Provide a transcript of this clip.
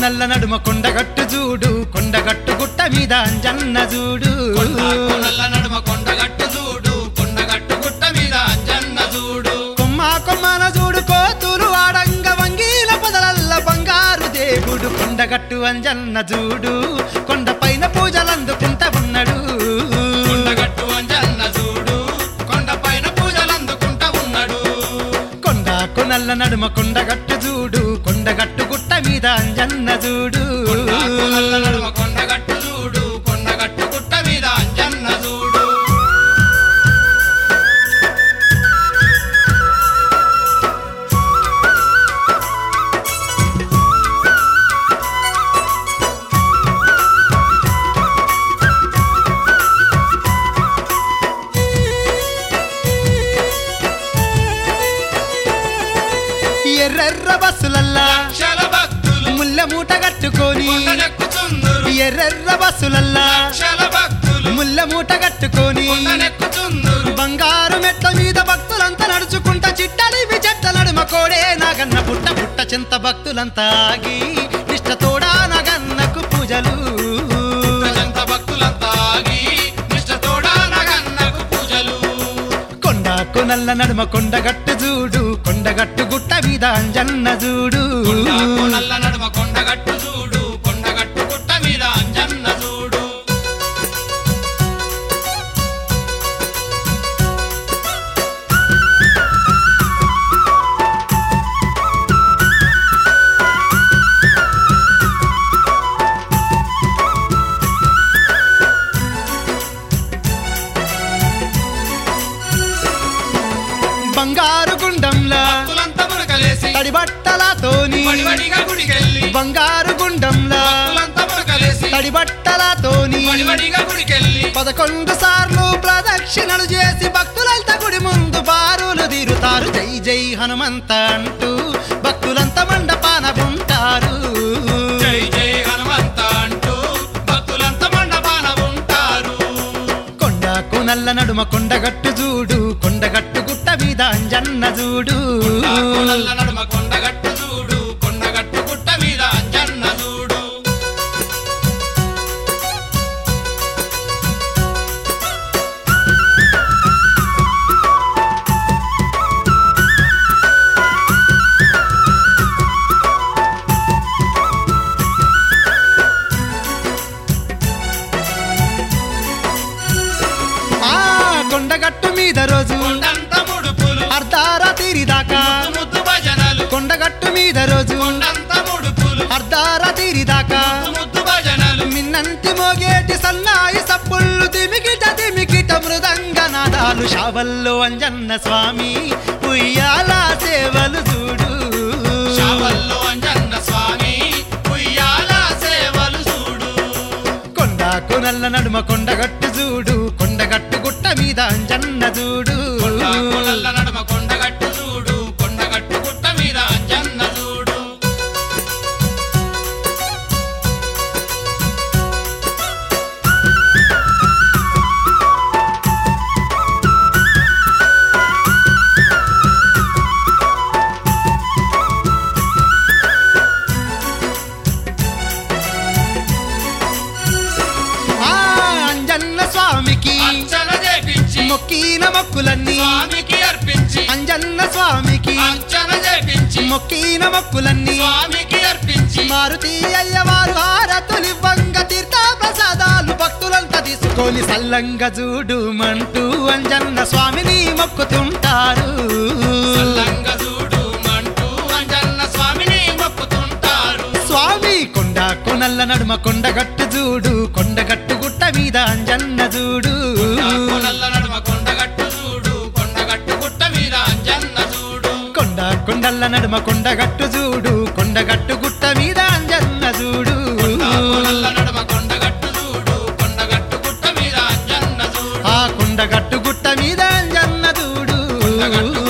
కొనల్ల నడుమ కొండగట్టు చూడు కొండగట్టు గుట్ట మీద అంజన్న చూడు కొండల నడుమ కొండగట్టు చూడు కొండగట్టు గుట్ట మీద అంజన్న చూడు కొమ్మ కొమ్మన చూడు కోతులు ఆడంగ వంగీల పొదలల్ల బంగారు దేవుడు కొండగట్టు అంజన్న చూడు కొండ పైన పూజలు అందుకుంటా ఉన్నాడు కొండగట్టు అంజన్న చూడు కొండ పైన పూజలు అందుకుంటా ఉన్నాడు కొండ కొనల్ల నడుమ కొండగట్టు చూడు కొండగట్టు గుట్ట మీద అంజన్న చూడు కొండల నడుమ కొండగట్టు చూడు కొండగట్టు గుట్ట మీద అంజన్న చూడు ఎర్రెర్ర బస్సులల్లా లక్షల భక్తులు ముల్ల మూట కట్టుకొని కొండనెక్కుచుందురు ఎర్రెర్ర బస్సులల్లా లక్షల భక్తులు ముల్ల మూట కట్టుకొని కొండనెక్కుచుందురు బంగారు మెట్ల మీద భక్తులంతా నడుచుకుంటా చిట్టలివి చెట్ల నడుమ కోడే నాగన్న పుట్ట పుట్ట చింత భక్తులంతా ఆగి నిష్టతోడా నాగన్నకు పూజలు ప్రజంత భక్తులంతా ఆగి నిష్ఠతోడా నగన్నకు పూజలు కొండ కొనల్ల నడుమ కొండగట్టు చూడు కొండగట్టు గుట్ట మీద అంజన్న చూడు కొండల నడుమ కొండగట్టు చూడు కొండగట్టు గుట్ట మీద అంజన్న చూడు బంగారు గుండంలా భక్తులంతా మురకలేసి తడిబట్టలతోని వడివడిగా గుడికెళ్ళి బంగారు గుండంలా భక్తులంతా మురకలేసి తడిబట్టలతోని వడివడిగా గుడికెళ్ళి పదకొండు సార్లు ప్రదక్షిణలు చేసి భక్తులంతా గుడి ముందు బారులు తీరుతారు జై జై హనుమంత అంటూ భక్తులంతా మండపాన ఉంటారు జై జై హనుమంత అంటూ భక్తులంతా మండపాన ఉంటారు కొండ కొనల్ల నడుమ కొండగట్టు చూడు కొండగట్టు గుట్ట మీద అంజన్న చూడు కొండల నడుమ కొండగట్టు చూడు కొండగట్టు గుట్ట మీద అంజన్న చూడు ఆ కొండగట్టు మీద రోజు కొండంత ముడుపులు అర్ధారాతిరి దాకా ముద్దు భజనలు కొండగట్టు మీద రోజు కొండంత ముడుపులు అర్ధారాతిరి దాకా ముద్దు భజనలు మిన్నంటి మోగేటి సన్నాయి సప్పుళ్ళు దిమికిట దిమికిట మృదంగ నాదాలు షావల్లో అంజన్న స్వామి ఉయ్యాల సేవలు చూడు శావల్లో అంజన్న స్వామి ఉయ్యాల సేవలు చూడు కొండ కొనల్ల నడుమ కొండగట్టు చూడు కొండగట్టు గుట్ట మీద అంజన్న చూడు కొండ కొనల్ల నడుమ కొండగట్టు చూడు కొండగట్టు గుట్ట మీద అంజన్న చూడు ఆ అంజన్న స్వామికి అర్చన చేపించి మొక్కిన మొక్కులన్నీ స్వామికి అర్పించి అంజన్న స్వామికి అర్చన చేపించి మొక్కిన మొక్కులన్నీ స్వామికి అర్పించి మారుతి అయ్యవారు హారతులివ్వంగ తీర్థ ప్రసాదాలు భక్తులంతా తీసుకొని సల్లంగా చూడుమంటూ అంజన్న స్వామిని మొక్కుతుంటారు సల్లంగా చూడు మంటూ అంజన్న స్వామిని మొక్కుతుంటారు స్వామి కొండ కొనల్ల నడుమ కొండగట్టు చూడు కొండగట్టు గుట్ట మీద అంజన్న చూడు కొనల్ల నడుమ కొండగట్టు చూడు కొండగట్టు గుట్ట మీద అంజన్న చూడు కొండ కొండల్ల నడుమ కొండగట్టు చూడు కొండగట్టు గుట్ట మీద అంజన్న చూడు కొనల్ల నడుమ కొండగట్టు చూడు కొండగట్టు గుట్ట మీద అంజన్న చూడు ఆ కొండగట్టు గుట్ట మీద అంజన్న చూడు కొండగట్టు